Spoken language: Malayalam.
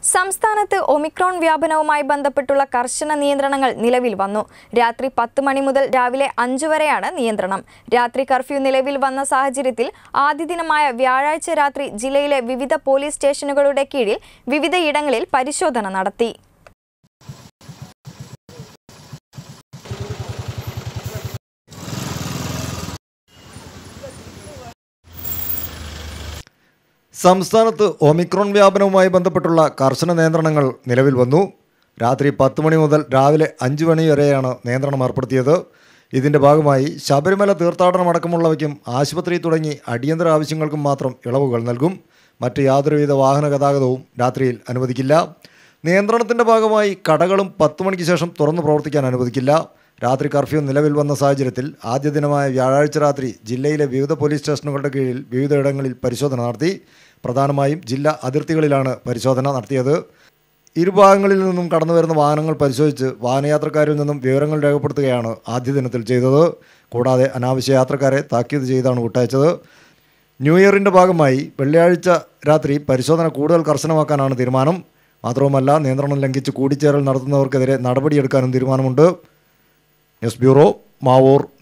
സംസ്ഥാനത്ത് ഒമിക്രോൺ വ്യാപനവുമായി ബന്ധപ്പെട്ടുള്ള കർശന നിയന്ത്രണങ്ങൾ നിലവിൽ വന്നു രാത്രി പത്ത് മണി മുതൽ രാവിലെ അഞ്ചു വരെയാണ് നിയന്ത്രണം രാത്രി കർഫ്യൂ നിലവിൽ വന്ന സാഹചര്യത്തിൽ ആദ്യ ദിനമായ വ്യാഴാഴ്ച രാത്രി ജില്ലയിലെ വിവിധ പോലീസ് സ്റ്റേഷനുകളുടെ കീഴിൽ വിവിധയിടങ്ങളിൽ പരിശോധന നടത്തി സംസ്ഥാനത്ത് ഒമിക്രോൺ വ്യാപനവുമായി ബന്ധപ്പെട്ടുള്ള കർശന നിയന്ത്രണങ്ങൾ നിലവിൽ വന്നു രാത്രി പത്ത് മണി മുതൽ രാവിലെ അഞ്ച് മണി വരെയാണ് നിയന്ത്രണം ഏർപ്പെടുത്തിയത് ഇതിൻ്റെ ഭാഗമായി ശബരിമല തീർത്ഥാടനമടക്കമുള്ളവയ്ക്കും ആശുപത്രി തുടങ്ങി അടിയന്തര ആവശ്യങ്ങൾക്കും മാത്രം ഇളവുകൾ നൽകും മറ്റ് യാതൊരുവിധ വാഹന ഗതാഗതവും രാത്രിയിൽ അനുവദിക്കില്ല നിയന്ത്രണത്തിൻ്റെ ഭാഗമായി കടകളും പത്ത് മണിക്ക് ശേഷം തുറന്നു പ്രവർത്തിക്കാൻ അനുവദിക്കില്ല രാത്രി കർഫ്യൂ നിലവിൽ വന്ന സാഹചര്യത്തിൽ ആദ്യ ദിനമായ വ്യാഴാഴ്ച രാത്രി ജില്ലയിലെ വിവിധ പോലീസ് സ്റ്റേഷനുകളുടെ കീഴിൽ വിവിധയിടങ്ങളിൽ പരിശോധന നടത്തി പ്രധാനമായും ജില്ലാ അതിർത്തികളിലാണ് പരിശോധന നടത്തിയത് ഇരുഭാഗങ്ങളിൽ നിന്നും കടന്നു വരുന്ന വാഹനങ്ങൾ പരിശോധിച്ച് വാഹനയാത്രക്കാരിൽ നിന്നും വിവരങ്ങൾ രേഖപ്പെടുത്തുകയാണ് ആദ്യ ദിനത്തിൽ ചെയ്തത് കൂടാതെ അനാവശ്യ യാത്രക്കാരെ താക്കീത് ചെയ്താണ് വിട്ടയച്ചത് ന്യൂ ഇയറിൻ്റെ ഭാഗമായി വെള്ളിയാഴ്ച രാത്രി പരിശോധന കൂടുതൽ കർശനമാക്കാനാണ് തീരുമാനം മാത്രവുമല്ല നിയന്ത്രണം ലംഘിച്ച് കൂടിച്ചേരൽ നടത്തുന്നവർക്കെതിരെ നടപടിയെടുക്കാനും തീരുമാനമുണ്ട് ന്യൂസ് ബ്യൂറോ മാവൂർ